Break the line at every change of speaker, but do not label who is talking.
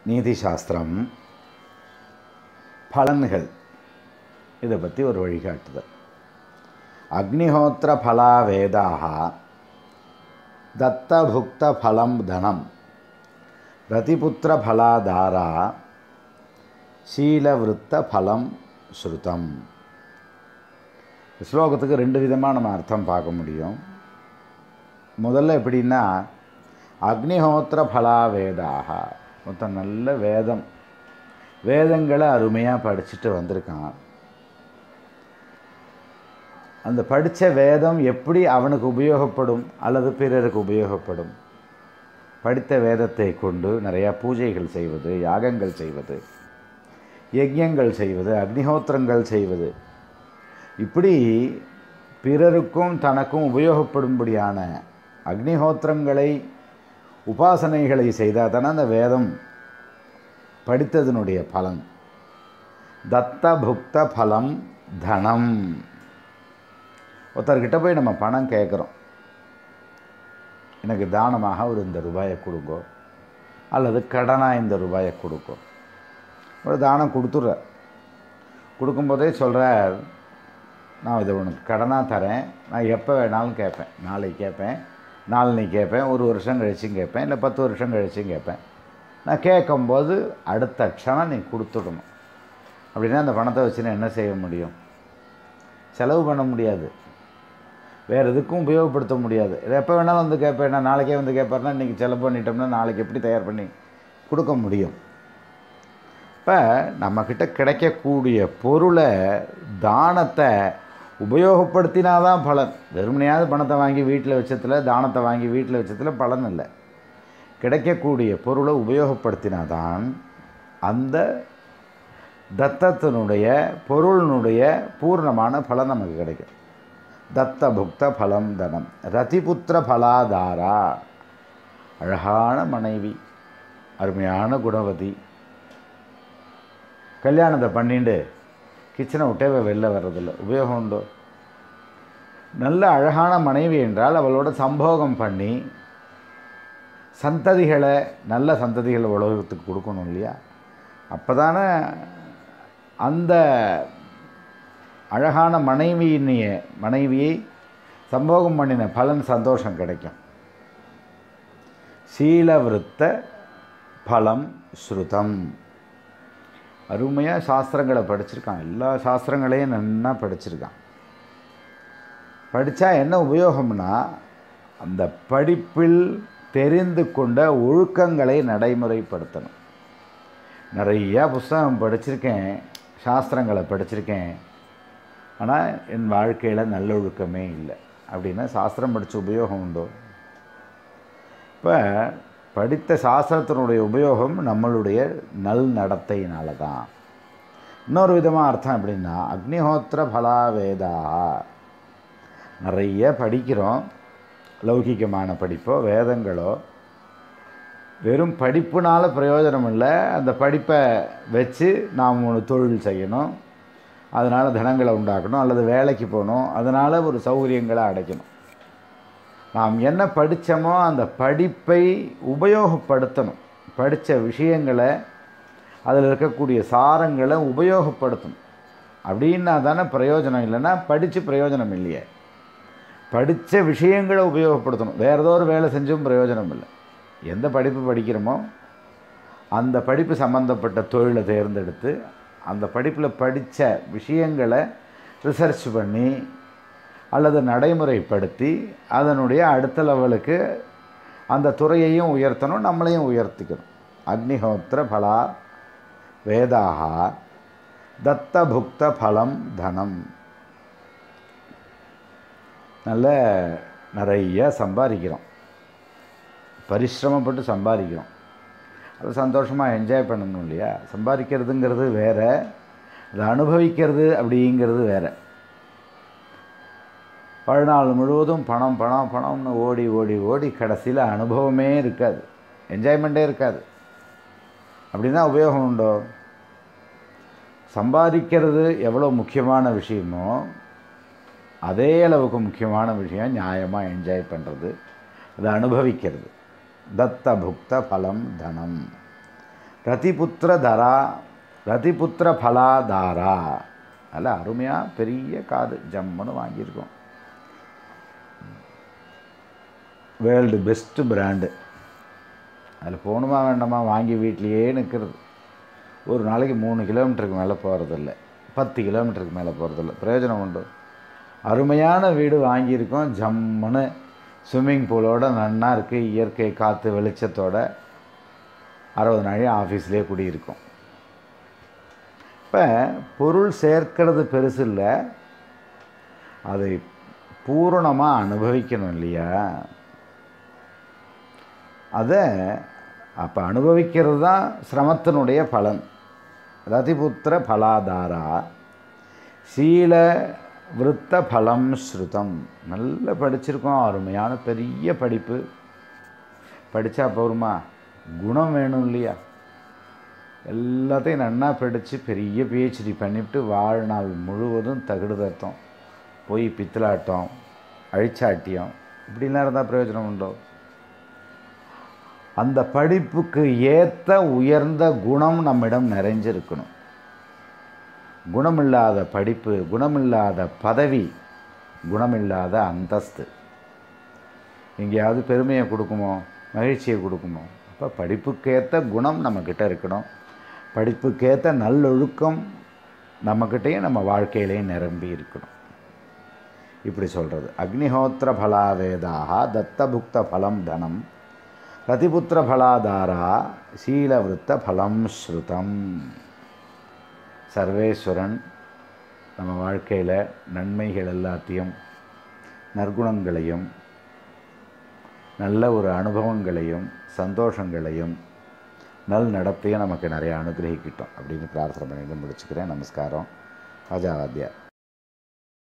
நீதி சாஸ்திரம் பலன்கள் இதை பற்றி ஒரு வழிகாட்டுதல் அக்னிஹோத்திர பலா வேதாக தத்தபுக்த பலம் தனம் ரதிபுத்திர பலாதாரா சீலவிருத்த பலம் ஸ்ருதம் ஸ்லோகத்துக்கு ரெண்டு விதமாக நம்ம அர்த்தம் பார்க்க முடியும் முதல்ல எப்படின்னா அக்னிஹோத்திர பலா வேதாக மொத்தம் நல்ல வேதம் வேதங்களை அருமையாக படிச்சுட்டு வந்திருக்கான் அந்த படித்த வேதம் எப்படி அவனுக்கு உபயோகப்படும் அல்லது பிறருக்கு உபயோகப்படும் படித்த வேதத்தை கொண்டு நிறையா பூஜைகள் செய்வது யாகங்கள் செய்வது யஜ்யங்கள் செய்வது அக்னிஹோத்திரங்கள் செய்வது இப்படி பிறருக்கும் தனக்கும் உபயோகப்படும்படியான அக்னிஹோத்திரங்களை உபாசனைகளை செய்தால் தானே அந்த வேதம் படித்ததனுடைய பலன் தத்த புக்த பலம் தனம் ஒருத்தர்கிட்ட போய் நம்ம பணம் கேட்குறோம் எனக்கு தானமாக ஒரு இந்த ரூபாயை கொடுங்கோ அல்லது கடனாக இந்த ரூபாயை கொடுங்கோ ஒரு தானம் கொடுத்துட்ற கொடுக்கும்போதே சொல்கிறார் நான் இதை உனக்கு கடனாக தரேன் நான் எப்போ வேணாலும் கேட்பேன் நாளைக்கு கேட்பேன் நாளன்னைக்கு கேட்பேன் ஒரு வருஷம் கழிச்சும் கேட்பேன் இல்லை பத்து வருஷம் கழிச்சும் கேட்பேன் நான் கேட்கும்போது அடுத்த க்ஷணம் நீ கொடுத்துடணும் அப்படின்னா அந்த பணத்தை வச்சு நான் என்ன செய்ய முடியும் செலவு பண்ண முடியாது வேறு எதுக்கும் உபயோகப்படுத்த முடியாது இதை எப்போ வேணாலும் வந்து கேட்பேன் நான் நாளைக்கே வந்து கேட்பாருன்னா இன்றைக்கி செலவு பண்ணிட்டோம்னா நாளைக்கு எப்படி தயார் பண்ணி கொடுக்க முடியும் இப்போ நம்மக்கிட்ட கிடைக்கக்கூடிய பொருளை தானத்தை உபயோகப்படுத்தினாதான் பலன் வெறுமனையாவது பணத்தை வாங்கி வீட்டில் வச்சதில் தானத்தை வாங்கி வீட்டில் வச்சதில் பலன் இல்லை கிடைக்கக்கூடிய பொருளை உபயோகப்படுத்தினாதான் அந்த தத்தத்தினுடைய பொருளினுடைய பூர்ணமான பலன் நமக்கு கிடைக்கும் தத்த புக்த பலம் தனம் ரதிபுத்திர பலாதாரா அழகான மனைவி அருமையான குணவதி கல்யாணத்தை பண்ணிட்டு கிச்சனை விட்டே வெளில வர்றதில்ல உபயோகம் உண்டோ நல்ல அழகான மனைவி என்றால் அவளோட சம்போகம் பண்ணி சந்ததிகளை நல்ல சந்ததிகளை உலகத்துக்கு கொடுக்கணும் இல்லையா அப்போ தானே அந்த அழகான மனைவியினைய மனைவியை சம்போகம் பண்ணின பலன் சந்தோஷம் கிடைக்கும் சீலவிருத்த பலம் ஸ்ருதம் அருமையாக சாஸ்திரங்களை படிச்சிருக்கான் எல்லா சாஸ்திரங்களையும் நன்னா படிச்சிருக்கான் படித்தா என்ன உபயோகம்னா அந்த படிப்பில் தெரிந்து கொண்ட ஒழுக்கங்களை நடைமுறைப்படுத்தணும் நிறையா புஸ்தகம் படிச்சிருக்கேன் சாஸ்திரங்களை படிச்சிருக்கேன் ஆனால் என் வாழ்க்கையில் நல்லொழுக்கமே இல்லை அப்படின்னா சாஸ்திரம் படித்த உபயோகம் உண்டோ இப்போ படித்த சாஸ்திரத்தினுடைய உபயோகம் நம்மளுடைய நல் நடத்தையினால தான் இன்னொரு விதமாக அர்த்தம் எப்படின்னா அக்னிஹோத்திர பலா வேதா நிறைய படிக்கிறோம் லௌகிகமான படிப்போ வேதங்களோ வெறும் படிப்புனால பிரயோஜனம் இல்லை அந்த படிப்பை வச்சு நாம் ஒரு தொழில் செய்யணும் அதனால் தனங்களை உண்டாக்கணும் அல்லது வேலைக்கு போகணும் அதனால் ஒரு சௌகரியங்களை அடைக்கணும் நாம் என்ன படித்தோமோ அந்த படிப்பை உபயோகப்படுத்தணும் படித்த விஷயங்களை அதில் இருக்கக்கூடிய சாரங்களை உபயோகப்படுத்தணும் அப்படின்னா தானே பிரயோஜனம் இல்லைன்னா படித்து பிரயோஜனம் இல்லையே படித்த விஷயங்களை உபயோகப்படுத்தணும் வேறு ஏதோ ஒரு வேலை செஞ்சும் பிரயோஜனம் இல்லை எந்த படிப்பு படிக்கிறோமோ அந்த படிப்பு சம்மந்தப்பட்ட தொழிலை தேர்ந்தெடுத்து அந்த படிப்பில் படித்த விஷயங்களை ரிசர்ச் பண்ணி அல்லது நடைமுறைப்படுத்தி அதனுடைய அடுத்த லெவலுக்கு அந்த துறையையும் உயர்த்தணும் நம்மளையும் உயர்த்திக்கணும் அக்னிஹோத்திர பலா வேதாக தத்த புக்த பலம் தனம் நல்ல நிறைய சம்பாதிக்கிறோம் பரிசிரமப்பட்டு சம்பாதிக்கிறோம் அது சந்தோஷமாக என்ஜாய் பண்ணணும் இல்லையா சம்பாதிக்கிறதுங்கிறது வேறு அதை அனுபவிக்கிறது அப்படிங்கிறது வேறு வாழ்நாள் முழுவதும் பணம் பணம் பணம்னு ஓடி ஓடி ஓடி கடைசியில் அனுபவமே இருக்காது என்ஜாய்மெண்ட்டே இருக்காது அப்படின்னா உபயோகம் உண்டோ சம்பாதிக்கிறது எவ்வளோ முக்கியமான விஷயமோ அதே அளவுக்கு முக்கியமான விஷயம் நியாயமாக என்ஜாய் பண்ணுறது அதை அனுபவிக்கிறது தத்த புக்த பலம் தனம் ரதிபுத்திர தரா ரதிபுத்திர பலாதாரா நல்ல அருமையாக பெரிய காது ஜம்முன்னு வாங்கியிருக்கோம் வேர்ல்டு பெஸ்ட்டு பிராண்டு அதில் போகணுமா வேண்டாமா வாங்கி வீட்லேயே நிற்கிறது ஒரு நாளைக்கு மூணு கிலோமீட்டருக்கு மேலே போகிறதில்ல பத்து கிலோமீட்டருக்கு மேலே போகிறதில்ல பிரயோஜனம் உண்டு அருமையான வீடு வாங்கியிருக்கோம் ஜம்முன்னு ஸ்விம்மிங் பூலோட நன்னா இருக்குது இயற்கை காற்று வெளிச்சத்தோட அறுபது நாள் ஆஃபீஸ்லேயே குடியிருக்கோம் இப்போ பொருள் சேர்க்கிறது பெருசு இல்லை அதை பூரணமாக அனுபவிக்கணும் இல்லையா அதை அப்போ அனுபவிக்கிறது தான் சிரமத்தினுடைய பலன் ரதிபுத்திர பலாதாரா சீல விருத்த பலம் ஸ்ருதம் நல்லா படிச்சிருக்கோம் அருமையான பெரிய படிப்பு படித்தா போருமா குணம் வேணும் இல்லையா எல்லாத்தையும் நன்னா படித்து பெரிய பிஹெச்டி பண்ணிவிட்டு வாழ்நாள் முழுவதும் தகுடுதத்தம் போய் பித்தலாட்டம் அழிச்சாட்டியம் இப்படிலாம் இருந்தால் பிரயோஜனம் உண்டோ அந்த படிப்புக்கு ஏற்ற உயர்ந்த குணம் நம்மிடம் நிறைஞ்சிருக்கணும் குணமில்லாத படிப்பு குணமில்லாத பதவி குணமில்லாத அந்தஸ்து எங்கேயாவது பெருமையை கொடுக்குமோ மகிழ்ச்சியை கொடுக்குமோ அப்போ படிப்புக்கேற்ற குணம் நம்மக்கிட்ட இருக்கணும் படிப்புக்கேற்ற நல்லொழுக்கம் நம்மக்கிட்டேயும் நம்ம வாழ்க்கையிலையும் நிரம்பி இருக்கணும் இப்படி சொல்கிறது அக்னிஹோத்திர பலாவேதாக தத்தபுக்த பலம் தனம் ரதிபுத்திர பலாதாரா சீலவிருத்த பலம் ஸ்ருதம் சர்வேஸ்வரன் நம்ம வாழ்க்கையில் நன்மைகள் எல்லாத்தையும் நற்குணங்களையும் நல்ல ஒரு அனுபவங்களையும் சந்தோஷங்களையும் நல் நடத்தையும் நமக்கு நிறைய அனுகிரகிக்கிட்டோம் அப்படின்னு பிரார்த்தனை பண்ணிட்டு முடிச்சுக்கிறேன் நமஸ்காரம் ராஜாவாத்தியா